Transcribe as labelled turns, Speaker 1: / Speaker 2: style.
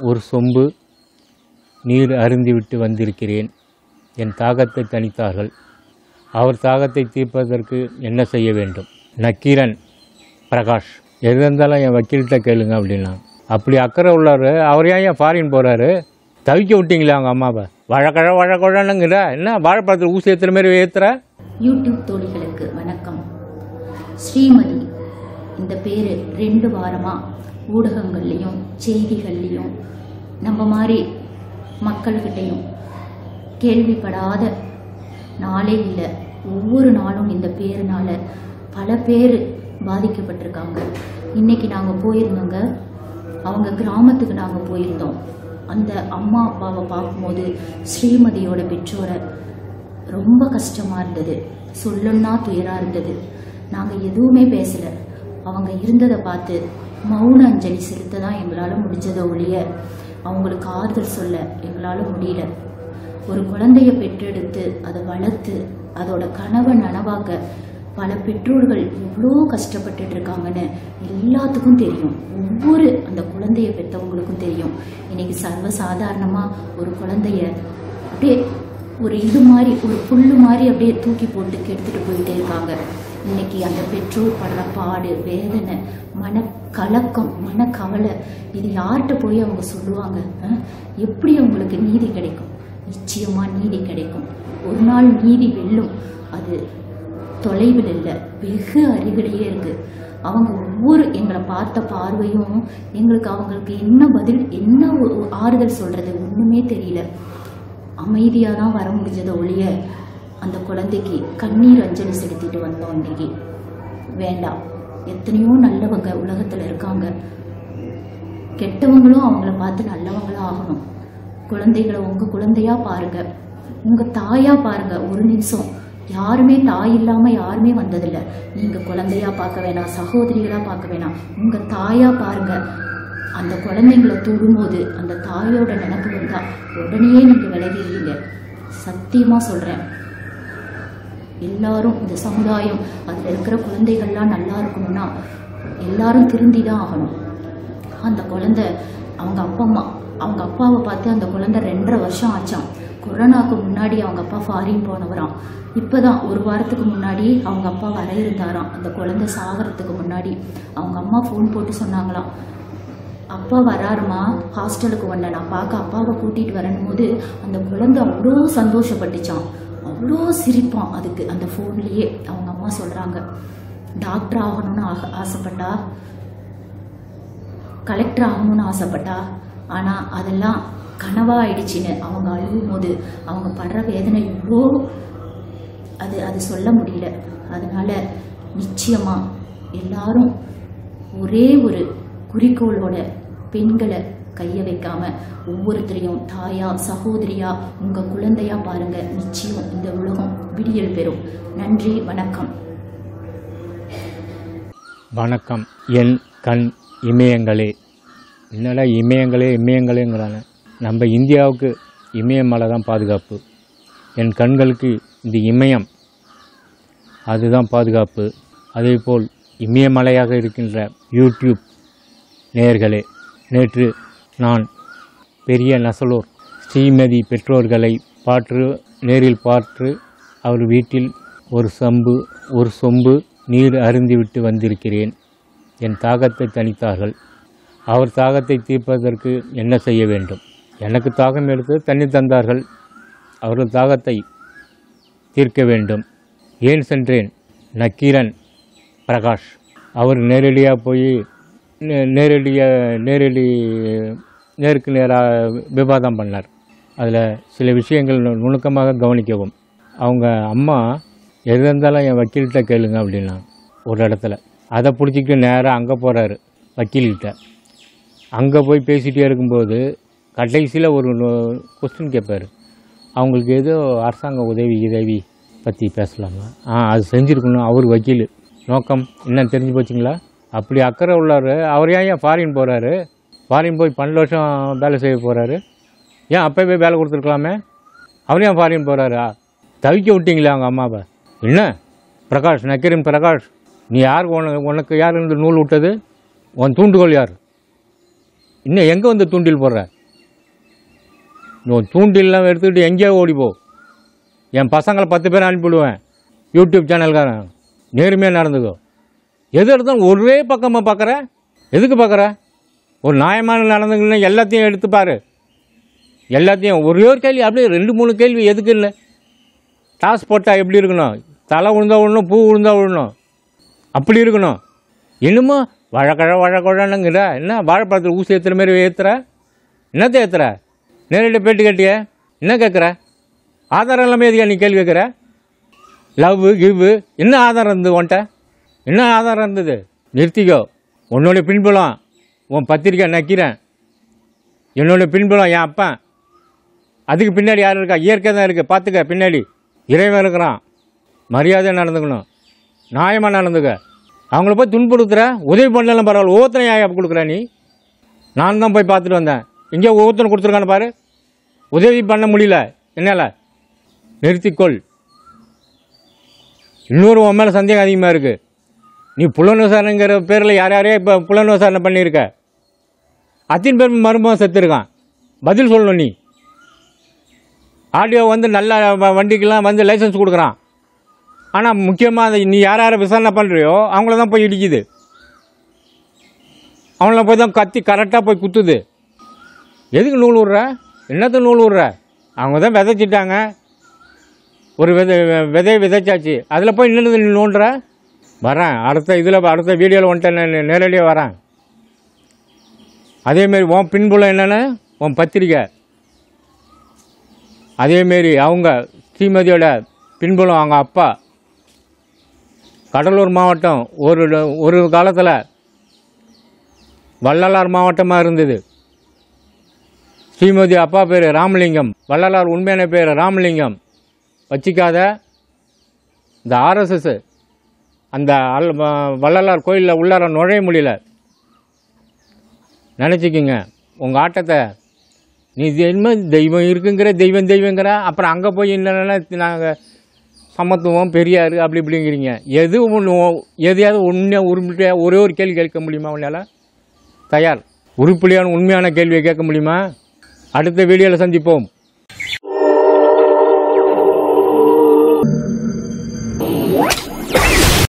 Speaker 1: ஒரு சொம்பு நீர் அருந்திவிட்டு வந்திருக்கிறேன் என் தாகத்தை தணித்தார்கள் அவர் தாகத்தை தீர்ப்பதற்கு என்ன செய்ய வேண்டும் நக்கீரன் பிரகாஷ் எது இருந்தாலும் என் வக்கீல்கிட்ட கேளுங்க அப்படின்னா அப்படி அக்கறை உள்ளார் அவர் ஏன் ஏன் ஃபாரின் போகிறாரு தவிக்க விட்டீங்களா அவங்க அம்மாவை வழக்கழ வழக்கழனுங்கிற என்ன வாழைப்பழத்தில் ஊசி ஏற்றுற மாதிரி ஏற்றுற
Speaker 2: யூடியூப் தோழிகளுக்கு வணக்கம் ஸ்ரீமதி இந்த பேர் ரெண்டு வாரமாக ஊடகங்கள்லேயும் செய்திகள்லேயும் நம்ம மாதிரி மக்கள்கிட்டையும் கேள்விப்படாத நாளே இல்லை ஒவ்வொரு நாளும் இந்த பேருனால பல பேர் பாதிக்கப்பட்டிருக்காங்க இன்னைக்கு நாங்கள் போயிருந்தோங்க அவங்க கிராமத்துக்கு நாங்கள் போயிருந்தோம் அந்த அம்மா அப்பாவை பார்க்கும்போது ஸ்ரீமதியோட பெற்றோரை ரொம்ப கஷ்டமாக இருந்தது சொல்லணும்னா துயராக இருந்தது நாங்கள் எதுவுமே பேசலை அவங்க இருந்ததை பார்த்து மௌன அஞ்சலி செலுத்த தான் எங்களால் முடிஞ்சதை ஒழிய அவங்களுக்கு ஆறுதல் சொல்ல எங்களால் முடியல ஒரு குழந்தைய பெற்றெடுத்து அதை வளர்த்து அதோட கனவை நனவாக்க பல பெற்றோர்கள் எவ்வளோ கஷ்டப்பட்டுட்டு இருக்காங்கன்னு எல்லாத்துக்கும் தெரியும் ஒவ்வொரு அந்த குழந்தைய பெற்றவங்களுக்கும் தெரியும் இன்னைக்கு சர்வசாதாரணமாக ஒரு குழந்தைய அப்படியே ஒரு இது மாதிரி ஒரு புல்லு மாதிரி அப்படியே தூக்கி போட்டு கெடுத்துட்டு போயிட்டே இருக்காங்க இன்னைக்கு அந்த பெற்றோர் படுற பாடு வேதனை மன கலக்கம் மன கவலை இது யார்கிட்ட போய் அவங்க சொல்லுவாங்க அஹ்? எப்படி அவங்களுக்கு நீதி கிடைக்கும் நிச்சயமா நீதி கிடைக்கும் ஒரு நாள் நீதி வெல்லும் அது தொலைவில் இல்லை வெகு அருகிலேயே இருக்கு அவங்க ஒவ்வொரு எங்களை பார்த்த பார்வையும் எங்களுக்கு அவங்களுக்கு என்ன பதில் என்ன ஒரு ஆறுதல் சொல்றது ஒண்ணுமே தெரியல அமைதியாக தான் வர முடிஞ்சதை ஒழிய அந்த குழந்தைக்கு கண்ணீர் அஞ்சலி செலுத்திட்டு வந்தோம் இன்னைக்கு வேண்டாம் எத்தனையோ நல்லவங்க உலகத்தில் இருக்காங்க கெட்டவங்களும் அவங்கள பார்த்து நல்லவங்களா ஆகணும் குழந்தைகளை உங்க குழந்தையா பாருங்க உங்க தாயா பாருங்க ஒரு நிமிஷம் யாருமே தாய் இல்லாம யாருமே வந்ததில்ல நீங்க குழந்தையா பார்க்க வேணாம் சகோதரிகளா பார்க்க வேணாம் உங்க தாயா பாருங்க அந்த குழந்தைங்களை தொடும்போது அந்த தாயோட நினப்பு வந்தா உடனே நீங்க விலகிடுவீங்க சத்தியமா சொல்றேன் எல்லாரும் இந்த சமுதாயம் அதில் இருக்கிற குழந்தைகள்லாம் நல்லா இருக்கணும்னா எல்லாரும் திருந்தி தான் ஆகணும் அந்த குழந்தை அவங்க அப்பா அம்மா அவங்க அப்பாவை பார்த்து அந்த குழந்தை ரெண்டரை வருஷம் ஆச்சாம் கொரோனாக்கு முன்னாடி அவங்க அப்பா ஃபாரின் போனவராம் இப்போதான் ஒரு வாரத்துக்கு முன்னாடி அவங்க அப்பா வர இருந்தாராம் அந்த குழந்தை சாகிறதுக்கு முன்னாடி அவங்க அம்மா ஃபோன் போட்டு சொன்னாங்களாம் அப்பா வராருமா ஹாஸ்டலுக்கு வந்த நான் பார்க்க அப்பாவை கூட்டிகிட்டு வரணும் போது அந்த குழந்தை அவ்வளோ சந்தோஷப்பட்டுச்சான் அவ்வளோ சிரிப்பான் அதுக்கு அந்த ஃபோன்லேயே அவங்க அம்மா சொல்கிறாங்க டாக்டர் ஆகணும்னு ஆக ஆசைப்பட்டா கலெக்டர் ஆகணும்னு ஆசைப்பட்டா ஆனால் அதெல்லாம் கனவா ஆயிடுச்சுன்னு அவங்க அழுகும் போது அவங்க படுற வேதனை எவ்வளோ அது அது சொல்ல முடியல அதனால நிச்சயமா எல்லாரும் ஒரே ஒரு குறிக்கோளோட பெண்களை கைய வைக்காம ஒவ்வொருத்தரையும் தாயா சகோதரியா உங்க குழந்தையா பாருங்க நிச்சயம் இந்த உலகம் விடியல் பெறும் நன்றி வணக்கம்
Speaker 1: வணக்கம் என் கண் இமயங்களே என்னடா இமயங்களே இமயங்களேங்கிறாங்க நம்ம இந்தியாவுக்கு இமயமலை தான் பாதுகாப்பு என் கண்களுக்கு இந்த இமயம் அதுதான் பாதுகாப்பு அதேபோல் இமயமலையாக இருக்கின்ற யூடியூப் நேயர்களே நேற்று நான் பெரிய நசலூர் ஸ்ரீமதி பெற்றோர்களை பார்த்து நேரில் பார்த்து அவர் வீட்டில் ஒரு சம்பு ஒரு சொம்பு நீர் அருந்திவிட்டு வந்திருக்கிறேன் என் தாகத்தை தணித்தார்கள் அவர் தாகத்தை தீர்ப்பதற்கு என்ன செய்ய வேண்டும் எனக்கு தாகம் எடுத்து தண்ணி தந்தார்கள் அவர்கள் தாகத்தை தீர்க்க வேண்டும் ஏன் சென்றேன் நக்கீரன் பிரகாஷ் அவர் நேரடியாக போய் நே- நேரடியாக நேரடி நேருக்கு நேராக விவாதம் பண்ணார் அதில் சில விஷயங்கள் நு- நுணுக்கமாக கவனிக்கவும் அவங்க அம்மா எது இருந்தாலும் என் வக்கீல்கிட்ட கேளுங்க அப்படின்னா ஒரு இடத்துல அதை பிடிச்சிக்கிட்டு நேராக அங்கே போகிறாரு வக்கீல்கிட்ட அங்கே போய் பேசிகிட்டே இருக்கும்போது கடைசியில் ஒரு கொஸ்டின் கேட்பார் அவங்களுக்கு ஏதோ அரசாங்க உதவி உதவி பற்றி பேசலாமா ஆ அது செஞ்சுருக்கணும் அவர் வக்கீல் நோக்கம் என்ன தெரிஞ்சு போச்சுங்களா அப்படி அக்கறை உள்ளார் அவர் ஏன் ஏன் ஃபாரின் போகிறாரு ஃபாரின் போய் பன்னெண்டு வருஷம் வேலை செய்ய போகிறாரு ஏன் அப்போவே வேலை கொடுத்துருக்கலாமே அவர் ஏன் ஃபாரின் போகிறாரா தவிக்க விட்டீங்களே அவங்க அம்மாவை என்ன பிரகாஷ் நக்கீரன் பிரகாஷ் நீ யார் உனக்கு உனக்கு யார் இந்த நூல் விட்டது உன் தூண்டுகோல் யார் இன்னும் எங்கே வந்து தூண்டில் போடுற உன் தூண்டில்லாம் எடுத்துக்கிட்டு எங்கேயோ ஓடிப்போ என் பசங்களை பத்து பேர் அனுப்பிவிடுவேன் யூடியூப் சேனல்காரன் நேர்மையாக நடந்துக்கோ எது எடுத்தாலும் ஒரே பக்கமாக பார்க்குற எதுக்கு பார்க்குற ஒரு நியாயமான நடந்துங்கன்னா எல்லாத்தையும் எடுத்து பாரு எல்லாத்தையும் ஒரே ஒரு கேள்வி அப்படியே ரெண்டு மூணு கேள்வி எதுக்கு இல்லை டாஸ் போட்டால் எப்படி இருக்கணும் தலை விழுந்தா விழணும் பூ விழுந்தா விழணும் அப்படி இருக்கணும் என்னமோ வழக்கழ வழக்கழனுங்கிற என்ன வாழைப்பழத்தில் ஊசி ஏற்றுற மாதிரி ஏற்றுற என்னத்தை ஏற்றுற நேரடியாக பேட்டி கேட்டிய என்ன கேட்குற ஆதாரம் எல்லாமே எதுக்கா நீ கேள்வி கேட்குற லவ் கிவ் என்ன ஆதாரம் இருந்தது உன்ட்ட என்ன ஆதாரம் இருந்தது நிறுத்திக்கோ உன்னோட பின்புலம் உன் பத்திரிக்கை நக்கிறேன் என்னோட பின்புலம் என் அப்பன் அதுக்கு பின்னாடி யார் இருக்கா இயற்கை தான் இருக்குது பார்த்துக்க பின்னாடி இறைவன் இருக்கிறான் மரியாதையாக நடந்துக்கணும் நியாயமாக நடந்துக்க அவங்கள போய் துன்புறுத்துற உதவி பண்ணலாம் பரவாயில்ல ஒவ்வொருத்தனை ஏன் கொடுக்குற நீ நான் தான் போய் பார்த்துட்டு வந்தேன் இங்கே ஒவ்வொருத்தனை கொடுத்துருக்கான்னு பாரு உதவி பண்ண முடியல என்னால் நிறுத்திக்கொள் இன்னொரு உன் மேலே சந்தேகம் அதிகமாக இருக்குது நீ புலன் விசாரணைங்கிற பேரில் யார் யாரையோ இப்போ புலன் விசாரணை பண்ணியிருக்க அத்தின் பேர் மருமகன் செத்துருக்கான் பதில் சொல்லணும் நீ ஆடியோ வந்து நல்ல வ- வண்டிக்கெல்லாம் வந்து லைசன்ஸ் கொடுக்குறான் ஆனால் முக்கியமாக அந்த நீ யார் யாரை விசாரணை பண்ணுறியோ அவங்கள தான் போய் இடிக்குது அவங்கள போய் தான் கத்தி கரெக்டாக போய் குத்துது எதுக்கு நூல் விட்ற என்னத்த நூல் விட்ற அவங்க தான் விதைச்சிட்டாங்க ஒரு விதை விதை விதைச்சாச்சு அதில் போய் நின்று நீ நோண்டுற வரேன் அடுத்த இதில் அடுத்த வீடியோவில் வந்துட்டேன் நான் நேரடியாக வரேன் அதேமாரி உன் பின்புலம் என்னென்னு உன் பத்திரிக்கை அதேமாரி அவங்க ஸ்ரீமதியோட பின்புலம் அவங்க அப்பா கடலூர் மாவட்டம் ஒரு ஒரு காலத்தில் வள்ளலார் மாவட்டமாக இருந்தது ஸ்ரீமதி அப்பா பேர் ராமலிங்கம் வள்ளலார் உண்மையான பேர் ராமலிங்கம் வச்சிக்காத இந்த ஆர்எஸ்எஸ் அந்த அல் வ- வள்ளலார் கோயிலில் உள்ளார நுழைய முடியல நினச்சிக்கிங்க உங்கள் ஆட்டத்தை நீ என்ன தெய்வம் இருக்குங்கிற தெய்வம் தெய்வங்கிற அப்புறம் அங்கே போய் என்னென்னா நாங்கள் சமத்துவம் பெரியார் அப்படி இப்படிங்கிறீங்க எது ஒன்று எதையாவது உண்மையாக உருப்படியாக ஒரே ஒரு கேள்வி கேட்க முடியுமா உன்னால் தயார் உருப்படியான உண்மையான கேள்வியை கேட்க முடியுமா அடுத்த வீடியோவில் சந்திப்போம்